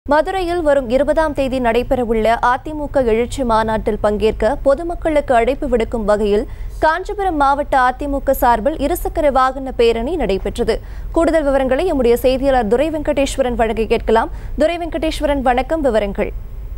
மதுரையில் வரும் இருபதாம் தேதி நடைபெறவுள்ள அதிமுக எழுச்சி மாநாட்டில் பங்கேற்க பொதுமக்களுக்கு அழைப்பு விடுக்கும் வகையில் காஞ்சிபுரம் மாவட்ட அதிமுக சார்பில் இருசக்கர வாகன பேரணி நடைபெற்றது கூடுதல் விவரங்களை எம்முடைய செய்தியாளர் துரை வெங்கடேஸ்வரன் வழங்க கேட்கலாம் துரை வெங்கடேஸ்வரன் வணக்கம் விவரங்கள்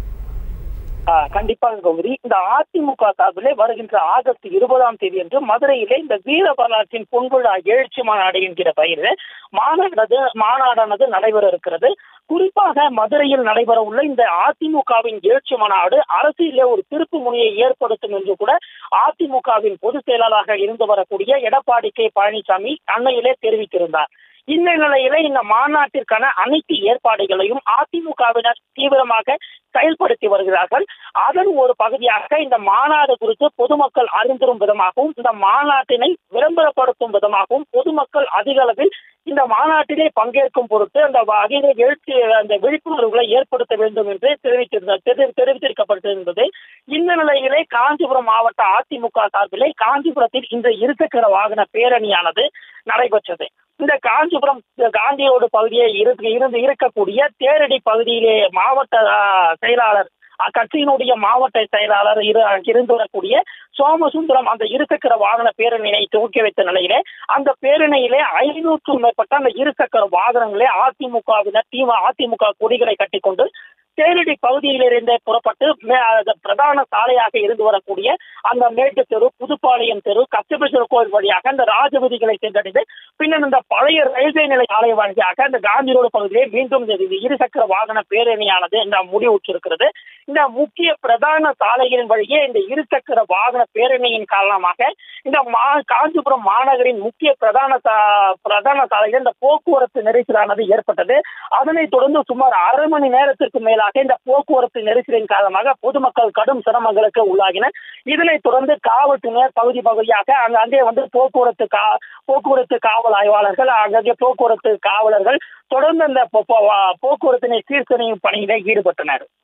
ஆஹ் கண்டிப்பாக கௌரி இந்த அதிமுக சார்பிலே வருகின்ற ஆகஸ்ட் இருபதாம் தேதி அன்று மதுரையிலே இந்த வீர வரலாற்றின் பொன்விழா எழுச்சி மாநாடு என்கிற பெயரில் மாநாடு மாநாடானது நடைபெற இருக்கிறது குறிப்பாக மதுரையில் நடைபெற உள்ள இந்த அதிமுகவின் எழுச்சி மாநாடு அரசியலே ஒரு திருப்பு முனையை ஏற்படுத்தும் என்று கூட அதிமுகவின் பொதுச் செயலாளராக இருந்து வரக்கூடிய எடப்பாடி கே பழனிசாமி அண்மையிலே தெரிவித்திருந்தார் இந்த நிலையில இந்த மாநாட்டிற்கான அனைத்து ஏற்பாடுகளையும் அதிமுகவினர் தீவிரமாக செயல்படுத்தி வருகிறார்கள் அதன் ஒரு பகுதியாக இந்த மாநாடு குறித்து பொதுமக்கள் அறிந்திரும் விதமாகவும் இந்த மாநாட்டினை விளம்பரப்படுத்தும் விதமாகவும் பொதுமக்கள் அதிக அளவில் இந்த மாநாட்டிலே பங்கேற்கும் பொருட்டு அந்த அதிக எழுச்சி அந்த விழிப்புணர்வுகளை ஏற்படுத்த வேண்டும் என்று தெரிவித்திருந்த தெரி- தெரிவித்திருக்கப்பட்டிருந்தது இந்த நிலையிலே காஞ்சிபுரம் மாவட்ட அதிமுக சார்பிலே காஞ்சிபுரத்தில் இந்த இருசக்கர வாகன பேரணியானது நடைபெற்றது இந்த காஞ்சிபுரம் காந்தியோடு பகுதியே இருந்து இருந்து இருக்கக்கூடிய தேரடி பகுதியிலே மாவட்ட ஆ, செயலாளர் அக்கட்சியினுடைய மாவட்ட செயலாளர் இரு இருந்து வரக்கூடிய சோமசுந்தரம் அந்த இருசக்கர வாகன பேரணியை துவக்கி வைத்த நிலையிலே அந்த பேரணியிலே ஐநூற்றுக்கும் மேற்பட்ட அந்த இருசக்கர வாகனங்களே அதிமுகவினர் தீவ அதிமுக கொடிகளை கட்டிக்கொண்டு தேரடி பகுதியிலிருந்தே புறப்பட்டு மே- அந்த பிரதான சாலையாக இருந்து வரக்கூடிய அந்த மேட்டு தெரு புதுப்பாளையம் தெரு கச்சபேஸ்வரர் கோயில் வழியாக அந்த ராஜவீதிகளை சென்றடைந்து பின்னர் இந்த பழைய ரயில்வே நிலை சாலை வழியாக அந்த காந்தி ரோடு பகுதியிலே மீண்டும் இந்த இருசக்கர வாகன பேரணியானது இந்த முடிவுற்றிருக்கிறது இந்த முக்கிய பிரதான சாலைகளின் வழியே இந்த இருசக்கர வாகன பேரணியின் காரணமாக இந்த மா காஞ்சிபுரம் மாநகரின் முக்கிய பிரதான சா- பிரதான சாலையில் இந்த போக்குவரத்து நெரிசலானது ஏற்பட்டது அதனைத் தொடர்ந்து சுமார் அரை மணி நேரத்திற்கு மேலாக இந்த போக்குவரத்து நெரிசலின் காரணமாக பொதுமக்கள் கடும் சிரமங்களுக்கு உள்ளாகினர் இதனைத் தொடர்ந்து காவல்துறையினர் பகுதி பகுதியாக அங்க அங்கே வந்து போக்குவரத்து கா போக்குவரத்து காவல் ஆய்வாளர்கள் அங்கங்கே போக்குவரத்து காவலர்கள் தொடர்ந்து அந்த போ- போ- போக்குவரத்தினை சீர்செய்யும் பணியிலே ஈடுபட்டனர்